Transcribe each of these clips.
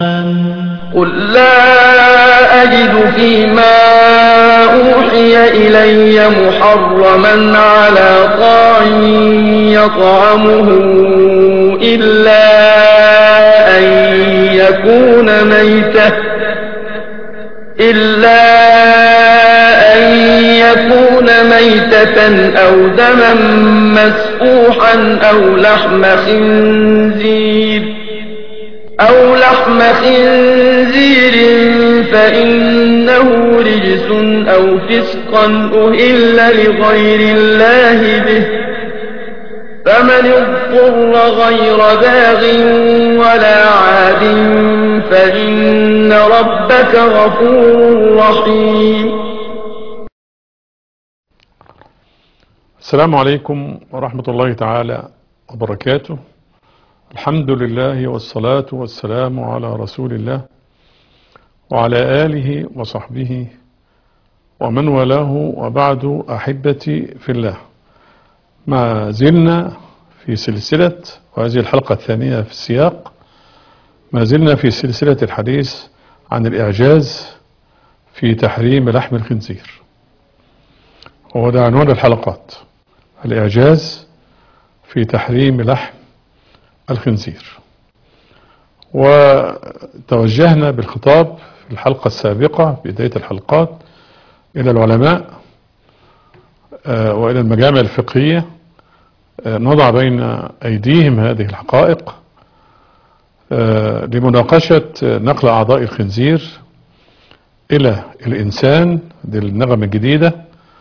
قل لا أجد فيما أوحي إلي محرما على طاعم يطعمه إلا أن يكون ميتة إلا أن يكون ميتة أو دما مسفوحا أو لحم خنزير أو لحم خنزير فإنه رجس أو فسقا أهل لغير الله به فمن اضطر غير باغ ولا عاد فإن ربك غفور رحيم السلام عليكم ورحمة الله تعالى وبركاته الحمد لله والصلاة والسلام على رسول الله وعلى آله وصحبه ومن والاه وبعد أحبتي في الله ما زلنا في سلسلة وهذه الحلقة الثانية في السياق ما زلنا في سلسلة الحديث عن الإعجاز في تحريم لحم الخنزير وهو ده عنوان الحلقات الإعجاز في تحريم لحم الخنزير وتوجهنا بالخطاب في الحلقة السابقة بداية الحلقات إلى العلماء وإلى المجامع الفقهية نضع بين أيديهم هذه الحقائق لمناقشة نقل أعضاء الخنزير إلى الإنسان دي النغمة الجديدة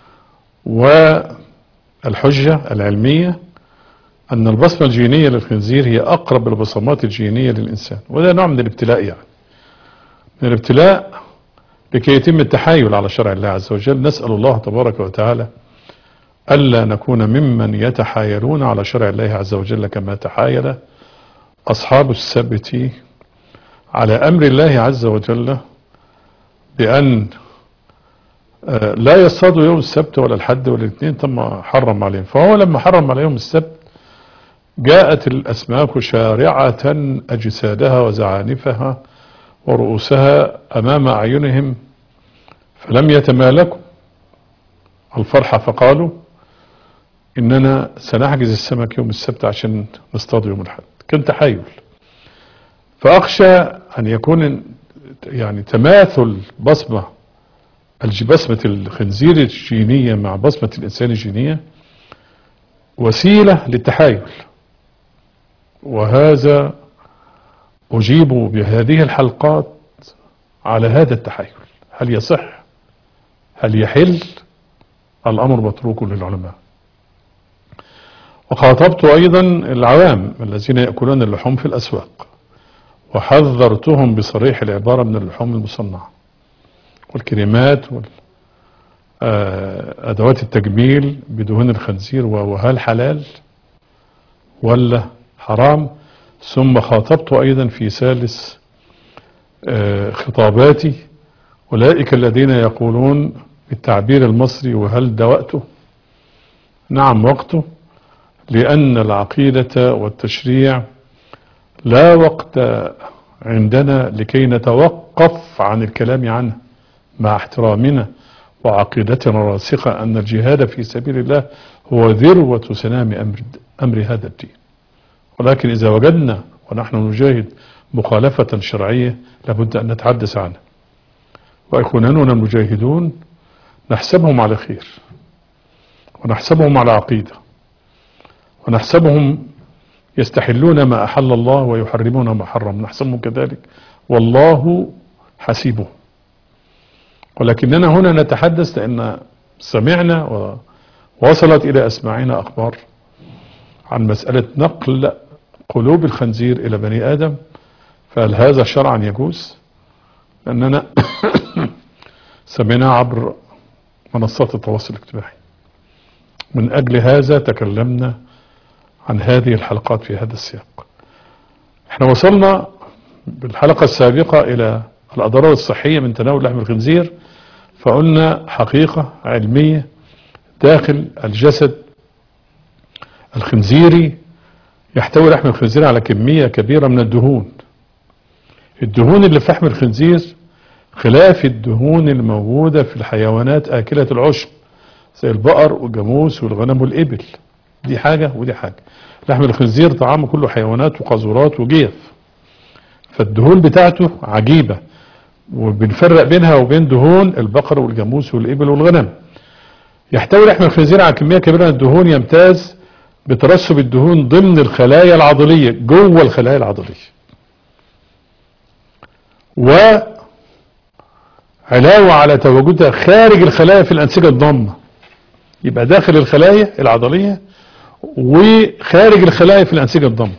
والحجة العلمية أن البصمة الجينية للخنزير هي أقرب البصمات الجينية للإنسان وده نوع من الابتلاء يعني من الابتلاء لكي يتم التحايل على شرع الله عز وجل نسأل الله تبارك وتعالى ألا نكون ممن يتحايلون على شرع الله عز وجل كما تحايل أصحاب السبت على أمر الله عز وجل بأن لا يصطادوا يوم السبت ولا الحد ولا الاثنين ثم حرم عليهم فهو لما حرم عليهم السبت جاءت الأسماك شارعة أجسادها وزعانفها ورؤوسها أمام أعينهم فلم يتمالكوا الفرحة فقالوا إننا سنحجز السمك يوم السبت عشان نصطاد يوم الحد كان تحايل فأخشى أن يكون يعني تماثل بصمة بصمة الخنزير الجينية مع بصمة الإنسان الجينية وسيلة للتحايل وهذا أجيب بهذه الحلقات على هذا التحايل هل يصح هل يحل الأمر متروك للعلماء وخاطبت أيضا العوام الذين يأكلون اللحوم في الأسواق وحذرتهم بصريح العبارة من اللحوم المصنعة والكريمات وأدوات التجميل بدهون الخنزير وهل حلال ولا حرام ثم خاطبت أيضا في ثالث خطاباتي أولئك الذين يقولون بالتعبير المصري وهل ده وقته نعم وقته لأن العقيدة والتشريع لا وقت عندنا لكي نتوقف عن الكلام عنه مع احترامنا وعقيدتنا الراسخة أن الجهاد في سبيل الله هو ذروة سنام أمر, أمر هذا الدين ولكن إذا وجدنا ونحن نجاهد مخالفة شرعية لابد أن نتحدث عنها وإخواننا المجاهدون نحسبهم على خير ونحسبهم على عقيدة ونحسبهم يستحلون ما أحل الله ويحرمون ما حرم نحسبهم كذلك والله حسيبه ولكننا هنا نتحدث لأن سمعنا ووصلت إلى أسماعنا أخبار عن مسألة نقل قلوب الخنزير إلى بني آدم فهل هذا شرعا يجوز لأننا سمعنا عبر منصات التواصل الاجتماعي من أجل هذا تكلمنا عن هذه الحلقات في هذا السياق احنا وصلنا بالحلقة السابقة إلى الأضرار الصحية من تناول لحم الخنزير فقلنا حقيقة علمية داخل الجسد الخنزيري يحتوي لحم الخنزير على كمية كبيرة من الدهون الدهون اللي في لحم الخنزير خلاف الدهون الموجودة في الحيوانات آكلة العشب زي البقر والجاموس والغنم والإبل دي حاجة ودي حاجة لحم الخنزير طعامه كله حيوانات وقاذورات وجيف فالدهون بتاعته عجيبة وبنفرق بينها وبين دهون البقر والجاموس والإبل والغنم يحتوي لحم الخنزير على كمية كبيرة من الدهون يمتاز بترسب الدهون ضمن الخلايا العضلية جوه الخلايا العضلية وعلاوة على تواجدها خارج الخلايا في الأنسجة الضامة يبقى داخل الخلايا العضلية وخارج الخلايا في الأنسجة الضامة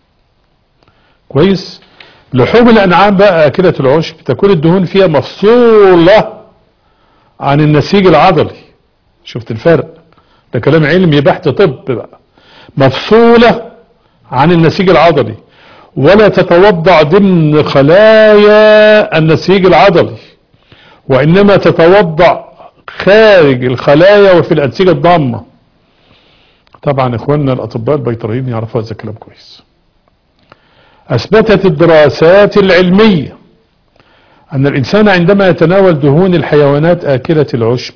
كويس لحوم الأنعام بقى أكلة العشب تكون الدهون فيها مفصولة عن النسيج العضلي شفت الفرق ده كلام علمي بحت طب بقى مفصولة عن النسيج العضلي ولا تتوضع ضمن خلايا النسيج العضلي وإنما تتوضع خارج الخلايا وفي الأنسجة الضامة طبعا إخواننا الأطباء البيطريين يعرفوا هذا الكلام كويس أثبتت الدراسات العلمية أن الإنسان عندما يتناول دهون الحيوانات آكلة العشب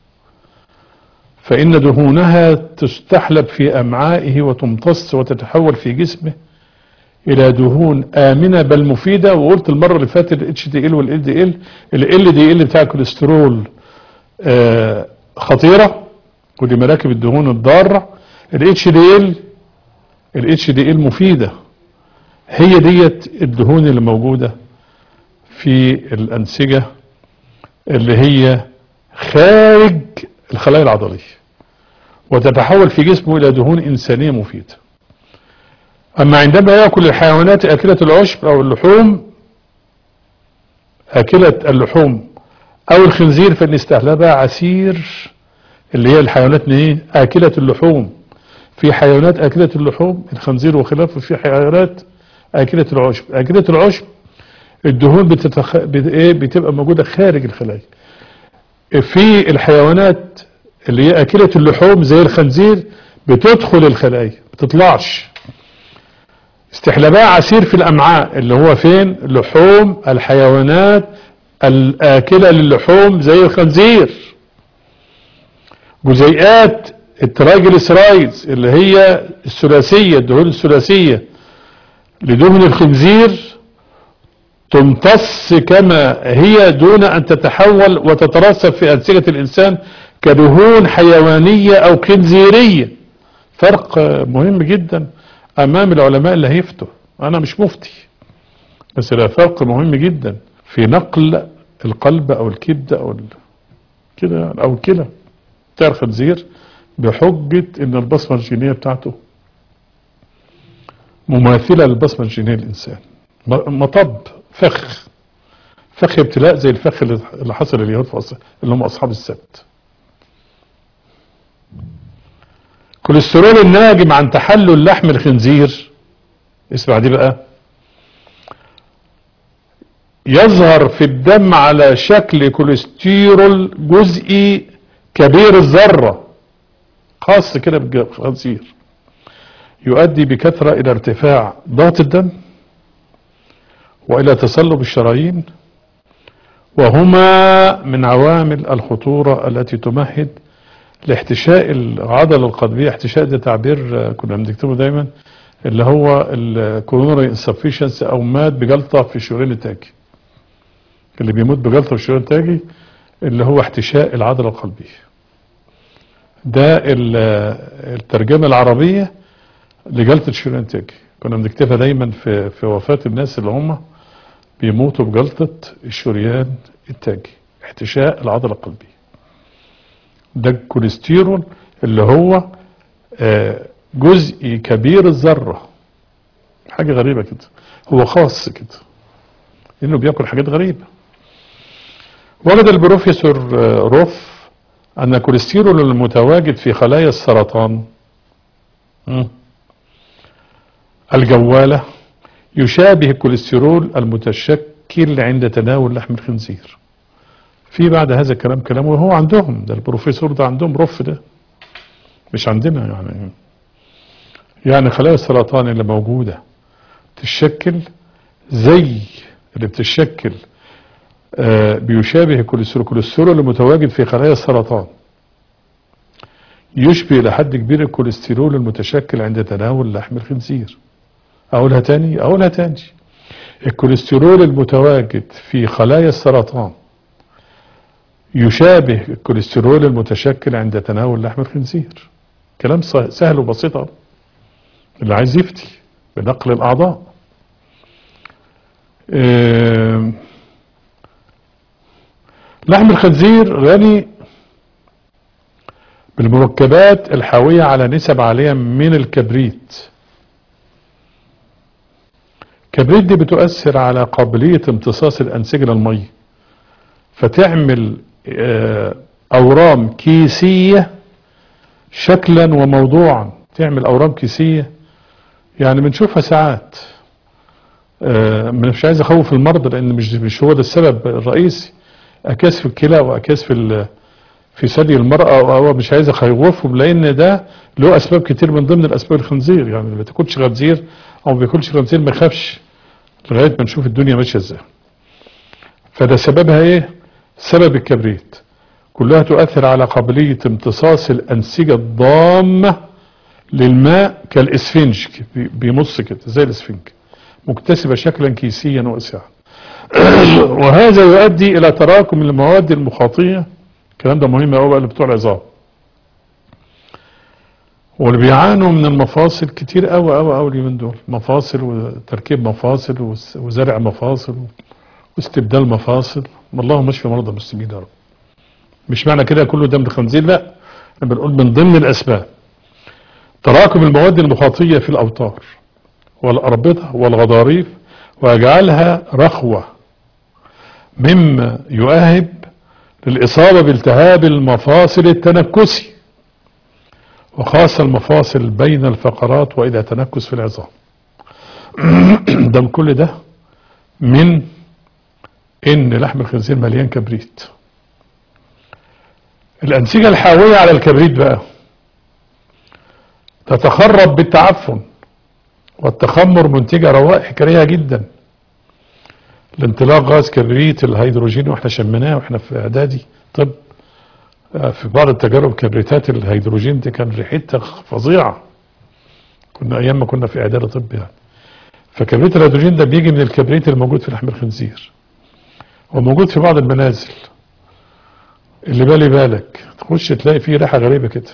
فإن دهونها تستحلب في أمعائه وتمتص وتتحول في جسمه إلى دهون آمنة بل مفيدة وقلت المرة اللي فاتت ال HDL وال LDL ال LDL بتاع الكوليسترول آه خطيرة ودي مراكب الدهون الضارة ال HDL ال HDL مفيدة هي ديت الدهون اللي موجودة في الأنسجة اللي هي خارج الخلايا العضلية وتتحول في جسمه إلى دهون إنسانية مفيدة أما عندما يأكل الحيوانات أكلة العشب أو اللحوم أكلة اللحوم أو الخنزير فإن استهلبها عسير اللي هي الحيوانات ايه آكلة اللحوم في حيوانات آكلة اللحوم الخنزير وخلافه في حيوانات آكلة العشب آكلة العشب الدهون بتتخ... بت... إيه بتبقى موجودة خارج الخلايا في الحيوانات اللي هي أكلة اللحوم زي الخنزير بتدخل الخلايا بتطلعش استحلابها عسير في الأمعاء اللي هو فين لحوم الحيوانات الآكلة للحوم زي الخنزير جزيئات التراجلسرايدز اللي هي الثلاثية الدهون الثلاثية لدهن الخنزير تمتص كما هي دون أن تتحول وتترسب في أنسجة الإنسان كدهون حيوانية أو خنزيرية فرق مهم جدا أمام العلماء اللي هيفتوا أنا مش مفتي بس لا فرق مهم جدا في نقل القلب أو الكبد أو ال... كده أو الكلى بتاع الخنزير بحجة إن البصمة الجينية بتاعته مماثلة للبصمة الجينية للإنسان مطب فخ فخ ابتلاء زي الفخ اللي حصل لليهود في أصل اللي هم أصحاب السبت كوليسترول الناجم عن تحلل لحم الخنزير اسمع دي بقى يظهر في الدم على شكل كوليسترول جزئي كبير الذرة خاص كده بالخنزير يؤدي بكثرة إلى ارتفاع ضغط الدم وإلى تصلب الشرايين وهما من عوامل الخطورة التي تمهد لاحتشاء العضلة القلبية احتشاء ده تعبير كنا بنكتبه دايما اللي هو الكورونري انسفيشنس او مات بجلطة في الشريان التاجي اللي بيموت بجلطة في الشريان التاجي اللي هو احتشاء العضلة القلبية ده الترجمة العربية لجلطة الشريان التاجي كنا بنكتبها دايما في في وفاة الناس اللي هم بيموتوا بجلطة الشريان التاجي احتشاء العضلة القلبية ده الكوليسترول اللي هو جزء كبير الذرة حاجة غريبة كده هو خاص كده انه بياكل حاجات غريبة وجد البروفيسور روف ان الكوليسترول المتواجد في خلايا السرطان الجوالة يشابه الكوليسترول المتشكل عند تناول لحم الخنزير في بعد هذا الكلام كلام وهو عندهم ده البروفيسور ده عندهم رف ده مش عندنا يعني يعني خلايا السرطان اللي موجودة تشكل زي اللي بتشكل آه، بيشابه الكوليسترول الكوليسترول المتواجد في خلايا السرطان يشبه إلى حد كبير الكوليسترول المتشكل عند تناول لحم الخنزير أقولها تاني أقولها تاني الكوليسترول المتواجد في خلايا السرطان يشابه الكوليسترول المتشكل عند تناول لحم الخنزير كلام سه- سهل وبسيط أهو. اللي عايز يفتي بنقل الأعضاء آم، لحم الخنزير غني بالمركبات الحاوية على نسب عالية من الكبريت الكبريت دي بتؤثر على قابلية امتصاص الأنسجة للمية فتعمل آه، أورام كيسية شكلا وموضوعا تعمل أورام كيسية يعني بنشوفها ساعات آه، مش عايز أخوف المرضى لأن مش مش هو ده السبب الرئيسي أكياس في الكلى وأكياس في ال- في ثدي المرأة وهو مش عايز اخوفهم لان ده له اسباب كتير من ضمن الاسباب الخنزير يعني اللي ما بتاكلش خنزير او ما بياكلش خنزير ما يخافش لغايه ما نشوف الدنيا ماشيه ازاي فده سببها ايه سبب الكبريت كلها تؤثر على قابليه امتصاص الانسجه الضامه للماء كالاسفنج بي- بيمص كده زي الاسفنج مكتسبه شكلا كيسيا واسعا وهذا يؤدي الى تراكم المواد المخاطيه الكلام ده مهم قوي بقى لبتوع العظام واللي بيعانوا من المفاصل كتير قوي قوي قوي اليومين دول مفاصل وتركيب مفاصل وس- وزرع مفاصل واستبدال مفاصل اللهم اشفي مرضى المسلمين يا رب مش معنى كده كله دم الخنزير لا احنا بنقول من ضمن الاسباب تراكم المواد المخاطيه في الاوتار والاربطه والغضاريف ويجعلها رخوه مما يؤهب للإصابة بالتهاب المفاصل التنكسي وخاصة المفاصل بين الفقرات وإذا تنكس في العظام ده من كل ده من إن لحم الخنزير مليان كبريت الأنسجة الحاوية على الكبريت بقى تتخرب بالتعفن والتخمر منتجة روائح كريهة جدا الانطلاق غاز كبريت الهيدروجين واحنا شميناه واحنا في اعدادي طب آه، في بعض التجارب كبريتات الهيدروجين دي كان ريحتها فظيعه كنا ايام ما كنا في اعدادي طب يعني فكبريت الهيدروجين ده بيجي من الكبريت الموجود في لحم الخنزير وموجود في بعض المنازل اللي بالي بالك تخش تلاقي فيه ريحه غريبه كده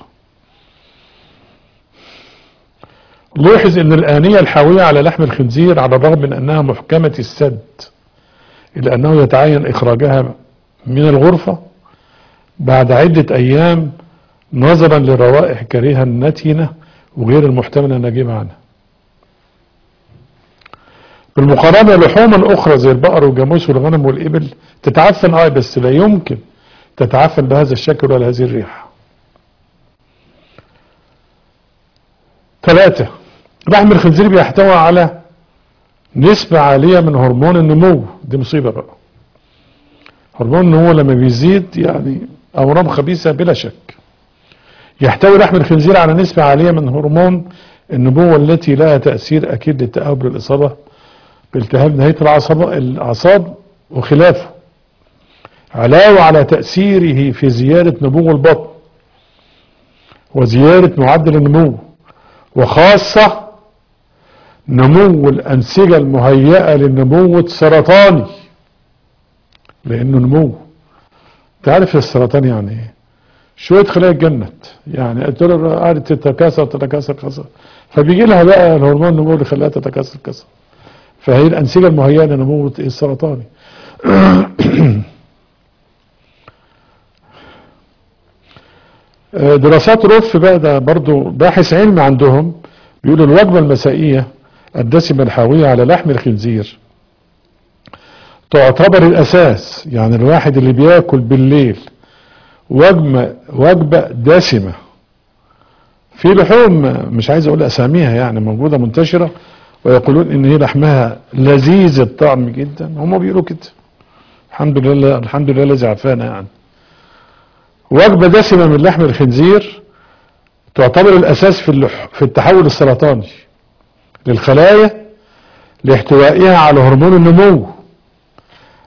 لاحظ ان الآنية الحاوية على لحم الخنزير على الرغم من انها محكمة السد الا انه يتعين اخراجها من الغرفة بعد عدة ايام نظرا لروائح كريهة النتنة وغير المحتملة ان نجيب عنها بالمقارنة لحوما اخرى زي البقر والجاموس والغنم والابل تتعفن اه بس لا يمكن تتعفن بهذا الشكل ولا هذه الريحة ثلاثة لحم الخنزير بيحتوي على نسبة عالية من هرمون النمو دي مصيبة بقى هرمون النمو لما بيزيد يعني أورام خبيثة بلا شك يحتوي لحم الخنزير على نسبة عالية من هرمون النمو التي لها تأثير أكيد للتأهب للإصابة بالتهاب نهاية العصب الأعصاب وخلافه علاوة على تأثيره في زيادة نمو البطن وزيادة معدل النمو وخاصة نمو الأنسجة المهيئة للنمو السرطاني لأنه نمو تعرف السرطان يعني ايه شوية خلايا اتجنت يعني الدولار قعدت تتكاثر تتكاثر تتكاثر فبيجي لها بقى الهرمون النمو اللي خلاها تتكاثر كذا فهي الأنسجة المهيئة لنمو السرطاني دراسات روف بقى ده برضو باحث علمي عندهم بيقول الوجبة المسائية الدسمة الحاوية على لحم الخنزير تعتبر الأساس يعني الواحد اللي بياكل بالليل وجبة وجبة دسمة في لحوم مش عايز اقول اساميها يعني موجودة منتشرة ويقولون ان هي لحمها لذيذ الطعم جدا هم بيقولوا كده الحمد لله الحمد لله الذي عافانا يعني وجبة دسمة من لحم الخنزير تعتبر الأساس في اللح... في التحول السرطاني للخلايا لاحتوائها على هرمون النمو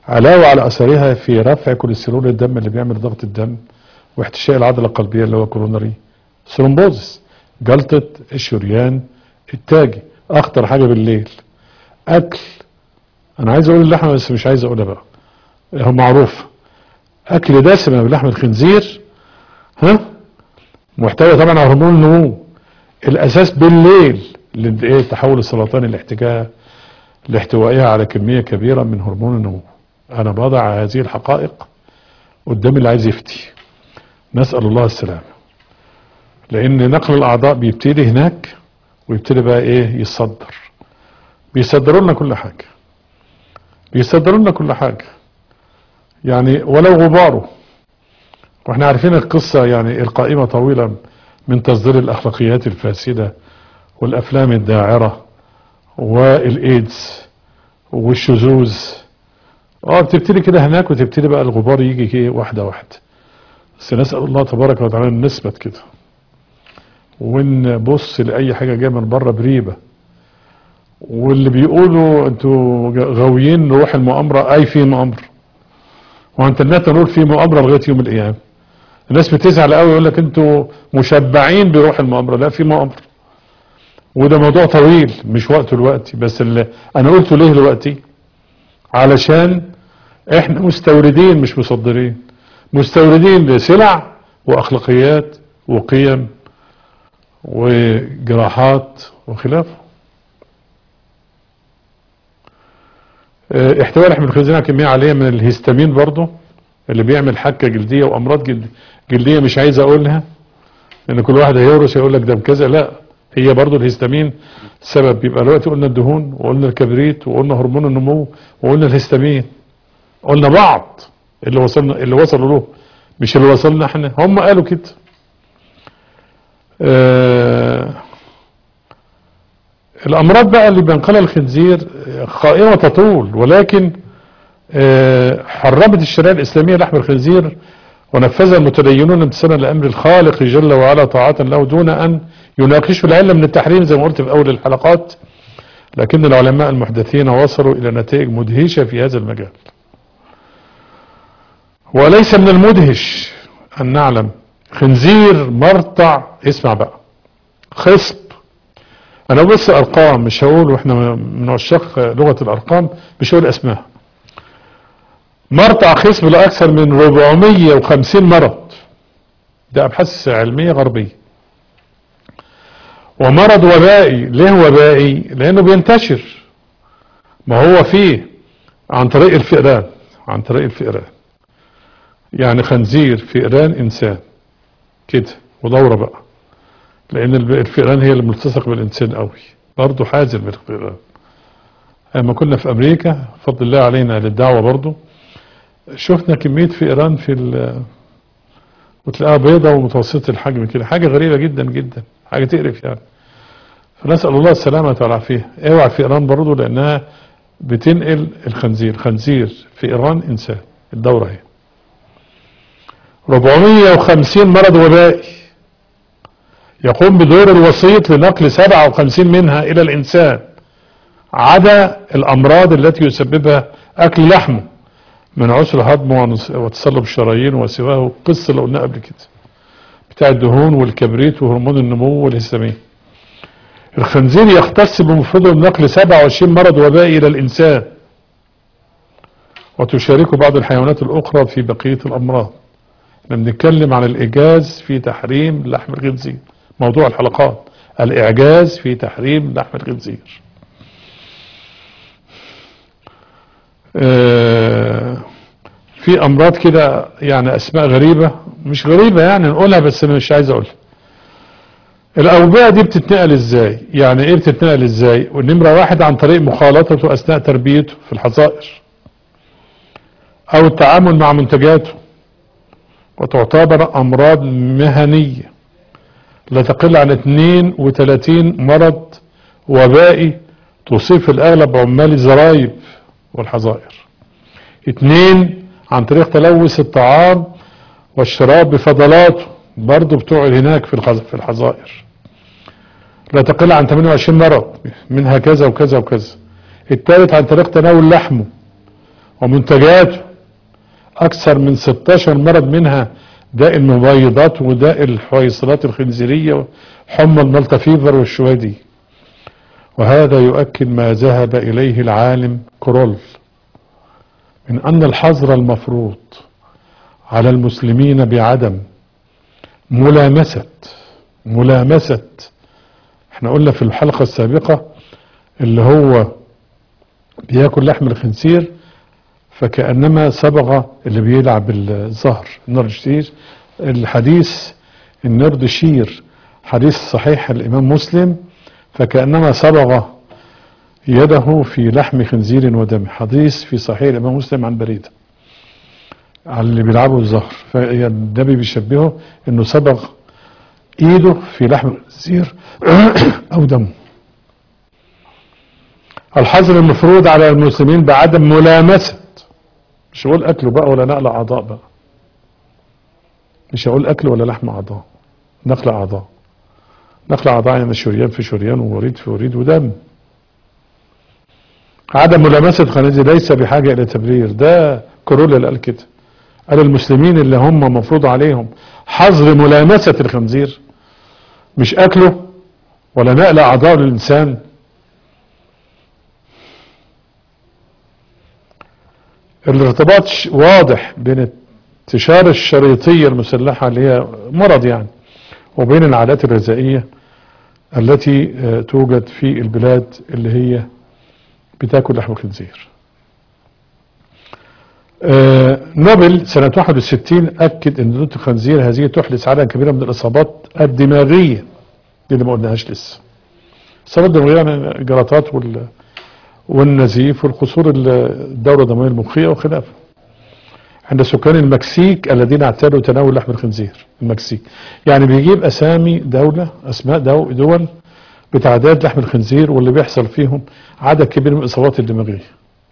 علاوة على أثرها في رفع كوليسترول الدم اللي بيعمل ضغط الدم واحتشاء العضلة القلبية اللي هو كوروناري ثرومبوزس جلطة الشريان التاجي أخطر حاجة بالليل أكل أنا عايز أقول اللحمة بس مش عايز أقولها بقى هو معروف أكل دسم بلحم الخنزير ها محتوى طبعا على هرمون النمو الأساس بالليل لإيه تحول السرطان الاحتجاج لاحتوائها على كمية كبيرة من هرمون النمو أنا بضع هذه الحقائق قدام اللي عايز يفتي نسأل الله السلامة لأن نقل الأعضاء بيبتدي هناك ويبتدي بقى إيه يصدر بيصدروا لنا كل حاجة بيصدروا لنا كل حاجة يعني ولو غباره واحنا عارفين القصة يعني القائمة طويلة من تصدير الأخلاقيات الفاسدة والأفلام الداعرة والإيدز والشذوذ اه بتبتدي كده هناك وتبتدي بقى الغبار يجي كده واحدة واحدة بس نسأل الله تبارك وتعالى ان نثبت كده ونبص لأي حاجة جاية من بره بريبة واللي بيقولوا انتوا غاويين نروح المؤامرة اي في مؤامرة وانت الناس نقول في مؤامرة لغاية يوم القيامة الناس بتزعل قوي يقول لك انتوا مشبعين بروح المؤامرة لا في مؤامرة وده موضوع طويل مش وقته دلوقتي بس اللي انا قلته ليه دلوقتي علشان احنا مستوردين مش مصدرين مستوردين لسلع واخلاقيات وقيم وجراحات وخلافه اه، احتواء لحم الخنزير على كمية عالية من الهستامين برضه اللي بيعمل حكة جلدية وامراض جلد جلدية مش عايز اقولها لان كل واحد هيورث يقول لك ده بكذا لا هي برضه الهستامين سبب يبقى دلوقتي قلنا الدهون وقلنا الكبريت وقلنا هرمون النمو وقلنا الهستامين قلنا بعض اللي وصلنا اللي وصلوا له مش اللي وصلنا احنا هم قالوا كده آه الامراض بقى اللي بينقلها الخنزير قائمة تطول ولكن آه حرمت الشريعة الاسلامية لحم الخنزير ونفذها المتدينون امتثالا لامر الخالق جل وعلا طاعة له دون ان يناقشوا العلة من التحريم زي ما قلت في اول الحلقات لكن العلماء المحدثين وصلوا الى نتائج مدهشة في هذا المجال وليس من المدهش ان نعلم خنزير مرتع اسمع بقى خصب انا بس ارقام مش هقول واحنا من عشاق لغة الارقام مش هقول اسماء مرتع خصب لا اكثر من 450 مرض ده ابحاث علمية غربية ومرض وبائي ليه وبائي لانه بينتشر ما هو فيه عن طريق الفئران عن طريق الفئران يعني خنزير فئران انسان كده ودورة بقى لان الفئران هي اللي ملتصق بالانسان قوي برضه حازل بالفئران اما كنا في امريكا فضل الله علينا للدعوة برضه شفنا كمية فئران في ال وتلاقيها بيضة ومتوسطة الحجم كده حاجة غريبة جدا جدا حاجة تقرف يعني فنسأل الله السلامة والعافية اوعى فئران برضه لانها بتنقل الخنزير خنزير فئران انسان الدورة هي 450 مرض وبائي يقوم بدور الوسيط لنقل 57 منها الى الانسان عدا الامراض التي يسببها اكل لحمه من عسر هضمه وتصلب الشرايين وسواه قصة اللي قلناها قبل كده بتاع الدهون والكبريت وهرمون النمو والهستامين الخنزير يختص بمفرده بنقل 27 مرض وبائي الى الانسان وتشارك بعض الحيوانات الاخرى في بقية الامراض احنا بنتكلم عن الاعجاز في تحريم لحم الخنزير موضوع الحلقات الاعجاز في تحريم لحم الخنزير اه في امراض كده يعني اسماء غريبة مش غريبة يعني نقولها بس انا مش عايز اقولها الاوبئة دي بتتنقل ازاي يعني ايه بتتنقل ازاي والنمرة واحد عن طريق مخالطته اثناء تربيته في الحظائر او التعامل مع منتجاته وتعتبر امراض مهنية لا تقل عن 32 مرض وبائي تصيب في الاغلب عمال الزرايب والحظائر اثنين عن طريق تلوث الطعام والشراب بفضلاته برضه بتقعد هناك في في الحظائر لا تقل عن 28 مرض منها كذا وكذا وكذا الثالث عن طريق تناول لحمه ومنتجاته أكثر من 16 مرض منها داء المبيضات وداء الحويصلات الخنزيرية حمى الملطة فيفر والشوادي وهذا يؤكد ما ذهب إليه العالم كرول من أن الحظر المفروض على المسلمين بعدم ملامسة ملامسة احنا قلنا في الحلقة السابقة اللي هو بياكل لحم الخنزير فكأنما صبغ اللي بيلعب الظهر النرجسير الحديث النردشير حديث صحيح الإمام مسلم فكأنما صبغ يده في لحم خنزير ودم حديث في صحيح الإمام مسلم عن بريدة على اللي بيلعبوا الظهر فالنبي بيشبهه انه صبغ ايده في لحم الخنزير او دمه الحظر المفروض على المسلمين بعدم ملامسة مش هقول اكله بقى ولا نقل اعضاء بقى مش هقول اكل ولا لحم اعضاء نقل اعضاء نقل اعضاء يعني شريان في شريان ووريد في وريد ودم عدم ملامسة الخنازير ليس بحاجة الى تبرير ده كورولا اللي قال كده قال المسلمين اللي هم مفروض عليهم حظر ملامسة الخنزير مش اكله ولا نقل اعضاء للانسان الارتباط واضح بين انتشار الشريطية المسلحة اللي هي مرض يعني وبين العادات الغذائية التي توجد في البلاد اللي هي بتاكل لحم الخنزير نوبل سنة 61 أكد أن دوت الخنزير هذه تحدث عدد كبيرة من الإصابات الدماغية دي اللي ما قلناهاش لسه إصابات دماغية يعني الجلطات وال والنزيف والقصور الدورة الدموية المخية وخلافه عند سكان المكسيك الذين اعتادوا تناول لحم الخنزير المكسيك يعني بيجيب أسامي دولة أسماء دول بتعداد لحم الخنزير واللي بيحصل فيهم عدد كبير من الإصابات الدماغية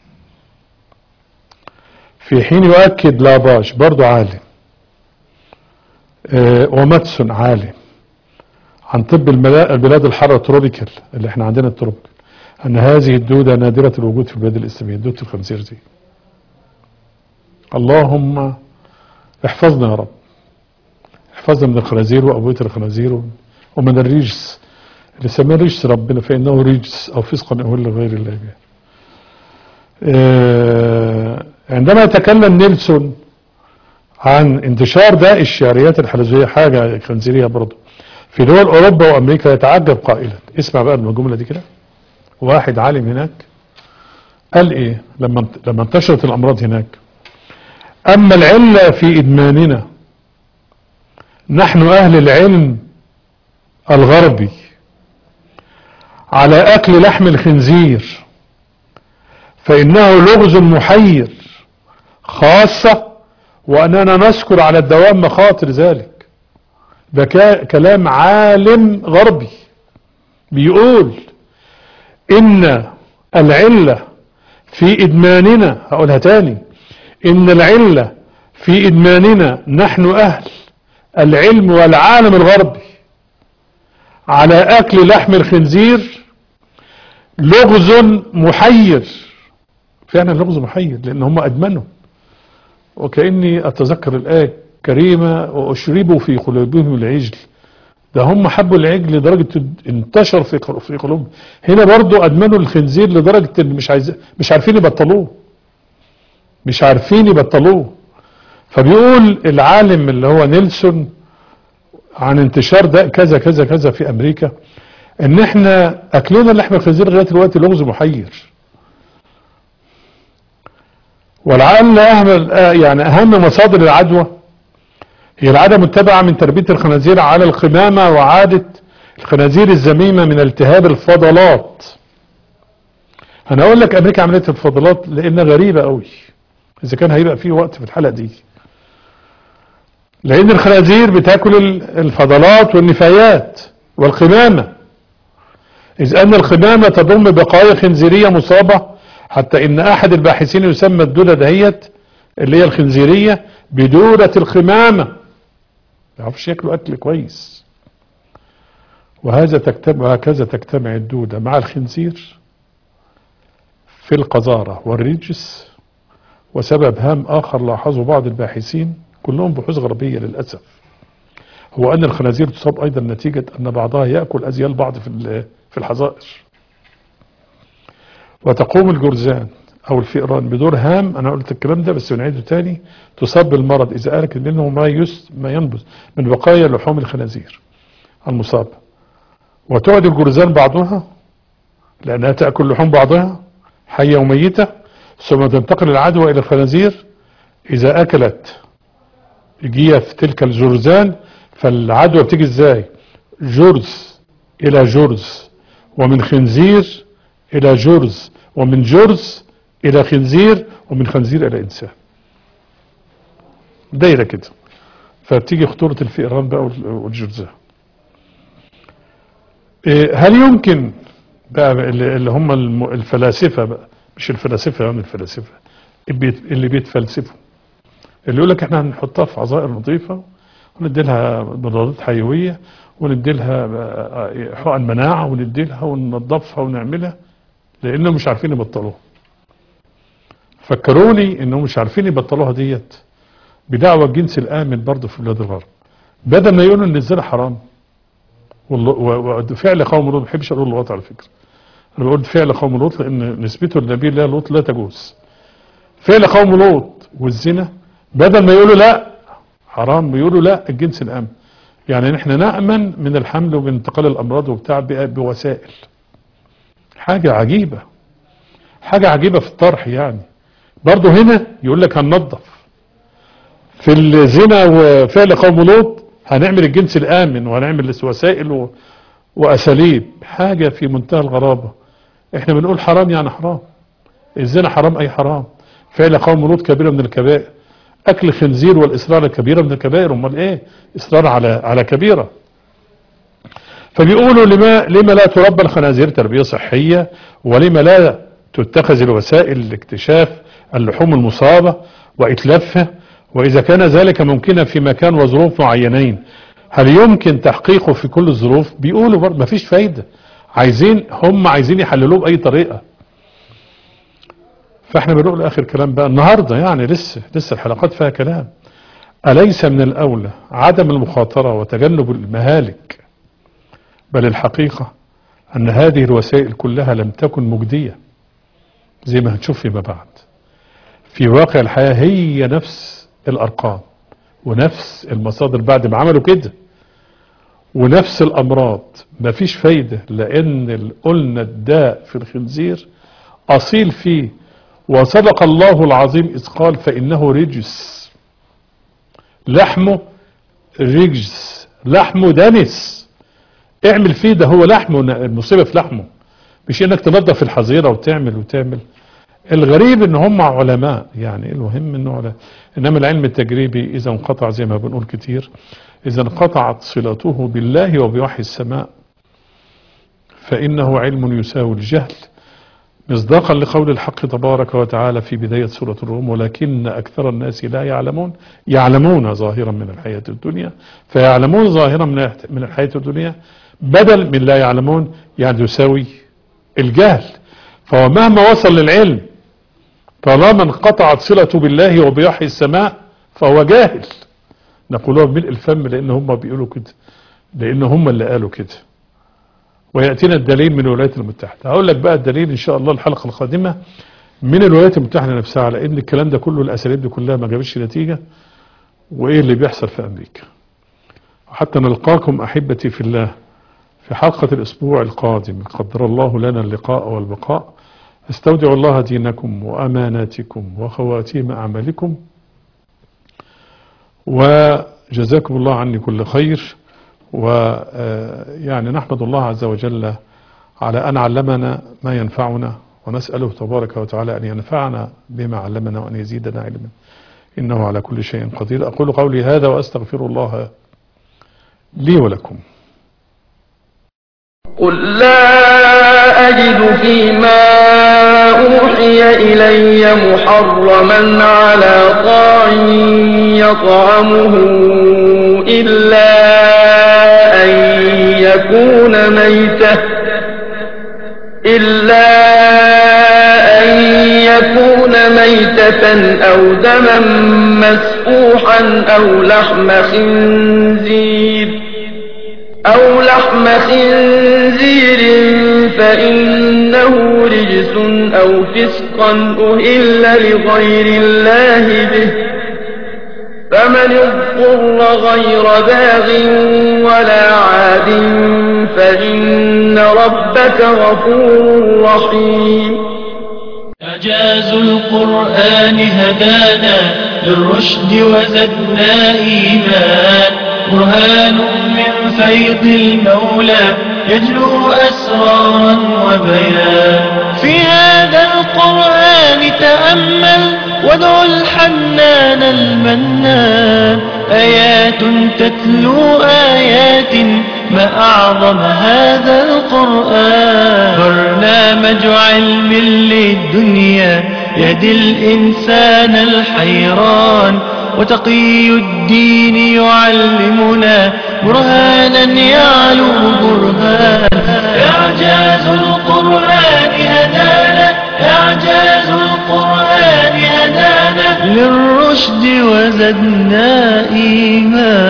في حين يؤكد لاباش برضو عالم اه وماتسون عالم عن طب البلاد الحارة تروبيكال اللي احنا عندنا التروبيكال أن هذه الدودة نادرة الوجود في البلاد الإسلامية دودة الخنزير دي اللهم احفظنا يا رب احفظنا من الخنازير وأبوية الخنازير ومن الرجس اللي سماه رجس ربنا فإنه رجس أو فسقا أهل لغير الله به اه عندما يتكلم نيلسون عن انتشار داء الشعريات الحلزونية حاجة خنزيرية برضه في دول أوروبا وأمريكا يتعجب قائلا اسمع بقى الجملة دي كده واحد عالم هناك قال ايه لما لما انتشرت الامراض هناك اما العلة في ادماننا نحن اهل العلم الغربي على اكل لحم الخنزير فانه لغز محير خاصة واننا نذكر على الدوام مخاطر ذلك ده كلام عالم غربي بيقول ان العلة في ادماننا هقولها تاني ان العلة في ادماننا نحن اهل العلم والعالم الغربي على اكل لحم الخنزير لغز محير فعلا لغز محير لان هم ادمنوا وكأني اتذكر الآية كريمة واشربوا في قلوبهم العجل ده هم حبوا العجل لدرجة انتشر في في قلوبهم هنا برضو ادمنوا الخنزير لدرجة ان مش عايز مش عارفين يبطلوه مش عارفين يبطلوه فبيقول العالم اللي هو نيلسون عن انتشار ده كذا كذا كذا في امريكا ان احنا اكلنا لحم الخنزير لغايه دلوقتي لغز محير ولعل اهم يعني اهم مصادر العدوى هي العادة متبعة من تربية الخنازير على القمامة وعادة الخنازير الزميمة من التهاب الفضلات انا اقول لك امريكا عملية الفضلات لانها غريبة قوي اذا كان هيبقى فيه وقت في الحلقة دي لان الخنازير بتاكل الفضلات والنفايات والقمامة اذ ان القمامة تضم بقايا خنزيرية مصابة حتى ان احد الباحثين يسمى الدودة دهيت اللي هي الخنزيرية بدودة القمامة ما يعرفش ياكلوا اكل كويس وهذا تجتمع وهكذا تجتمع الدودة مع الخنزير في القذارة والرجس وسبب هام آخر لاحظه بعض الباحثين كلهم بحوث غربية للأسف هو أن الخنازير تصاب أيضا نتيجة أن بعضها يأكل أزيال بعض في في الحظائر وتقوم الجرذان أو الفئران بدور هام أنا قلت الكلام ده بس بنعيده تاني تصاب بالمرض إذا أكلت منه ما يس ما ينبذ من بقايا لحوم الخنازير المصابة وتعد الجرذان بعضها لأنها تأكل لحوم بعضها حية وميتة ثم تنتقل العدوى إلى الخنازير إذا أكلت جيف تلك الجرذان فالعدوى بتيجي ازاي جرز إلى جرز ومن خنزير إلى جرز ومن جرز إلى خنزير ومن خنزير إلى إنسان دايرة كده فبتيجي خطورة الفئران بقى والجرذان هل يمكن بقى اللي هم الفلاسفة بقى مش الفلاسفة يعني الفلاسفة اللي بيتفلسفوا اللي يقول لك احنا هنحطها في عظائر نظيفة وندي لها مضادات حيوية وندي لها حقن مناعة وندي لها وننظفها ونعملها لانهم مش عارفين يبطلوها فكروني انهم مش عارفين يبطلوها ديت بدعوى الجنس الامن برضه في بلاد الغرب بدل ما يقولوا ان الزنا حرام وفعل قوم لوط ما بحبش اقول لوط على فكره انا بقول فعل قوم لوط لان نسبته للنبي الله لوط لا تجوز فعل قوم لوط والزنا بدل ما يقولوا لا حرام يقولوا لا الجنس الامن يعني نحن نامن من الحمل ومن انتقال الامراض وبتاع بوسائل حاجه عجيبه حاجه عجيبه في الطرح يعني برضه هنا يقول لك هننظف في الزنا وفعل قوم لوط هنعمل الجنس الامن وهنعمل وسائل و... واساليب حاجه في منتهى الغرابه احنا بنقول حرام يعني حرام الزنا حرام اي حرام فعل قوم لوط كبيره من الكبائر اكل الخنزير والاصرار كبيره من الكبائر امال ايه اصرار على على كبيره فبيقولوا لما لما لا تربى الخنازير تربيه صحيه ولما لا تتخذ الوسائل لاكتشاف اللحوم المصابه واتلافها واذا كان ذلك ممكنا في مكان وظروف معينين هل يمكن تحقيقه في كل الظروف بيقولوا برضه مفيش فايده عايزين هم عايزين يحللوه باي طريقه فاحنا بنقول اخر كلام بقى النهارده يعني لسه لسه الحلقات فيها كلام اليس من الاولى عدم المخاطره وتجنب المهالك بل الحقيقه ان هذه الوسائل كلها لم تكن مجديه زي ما هنشوف فيما بعد في واقع الحياه هي نفس الارقام ونفس المصادر بعد ما عملوا كده ونفس الامراض مفيش فايده لان قلنا الداء في الخنزير اصيل فيه وصدق الله العظيم إذ قال فإنه رجس لحمه رجس لحمه دنس اعمل فيه ده هو لحمه المصيبة في لحمه مش انك تنظف الحظيرة وتعمل وتعمل الغريب ان هم علماء يعني المهم انه علماء انما العلم التجريبي اذا انقطع زي ما بنقول كتير اذا انقطعت صلته بالله وبوحي السماء فانه علم يساوي الجهل مصداقا لقول الحق تبارك وتعالى في بداية سورة الروم ولكن أكثر الناس لا يعلمون يعلمون ظاهرا من الحياة الدنيا فيعلمون ظاهرا من الحياة الدنيا بدل من لا يعلمون يعني يساوي الجهل فهو مهما وصل للعلم طالما انقطعت صلته بالله وبيحيي السماء فهو جاهل نقولها بملء الفم لأن هم بيقولوا كده لأن هم اللي قالوا كده ويأتينا الدليل من الولايات المتحدة هقول لك بقى الدليل إن شاء الله الحلقة القادمة من الولايات المتحدة نفسها على إن الكلام ده كله الأساليب دي كلها ما جابش نتيجة وإيه اللي بيحصل في أمريكا حتى نلقاكم أحبتي في الله في حلقة الأسبوع القادم قدر الله لنا اللقاء والبقاء استودع الله دينكم وأماناتكم وخواتيم أعمالكم وجزاكم الله عني كل خير ويعني نحمد الله عز وجل على أن علمنا ما ينفعنا ونسأله تبارك وتعالى أن ينفعنا بما علمنا وأن يزيدنا علما إنه على كل شيء قدير أقول قولي هذا وأستغفر الله لي ولكم قل لا أجد فيما أوحي إلي محرما على طاعم يطعمه إلا أن يكون ميتة إلا أن يكون ميتة ميتة أو دما مسفوحا أو لحم خنزير أو لحم خنزير فإنه رجس أو فسقا أهل لغير الله به فمن اضطر غير باغ ولا عاد فإن ربك غفور رحيم إعجاز القرآن هدانا للرشد وزدنا إيمان برهان من فيض المولى يجلو أسرارا وبيان في هذا القرآن تأمل وادع الحنان المنان آيات تتلو آيات ما أعظم هذا القرآن برنامج علم للدنيا يهدي الإنسان الحيران وتقي الدين يعلمنا برهانا يعلو برهان إعجاز القرآن هدانا إعجاز القرآن هدانا للرشد وزدنا إيمان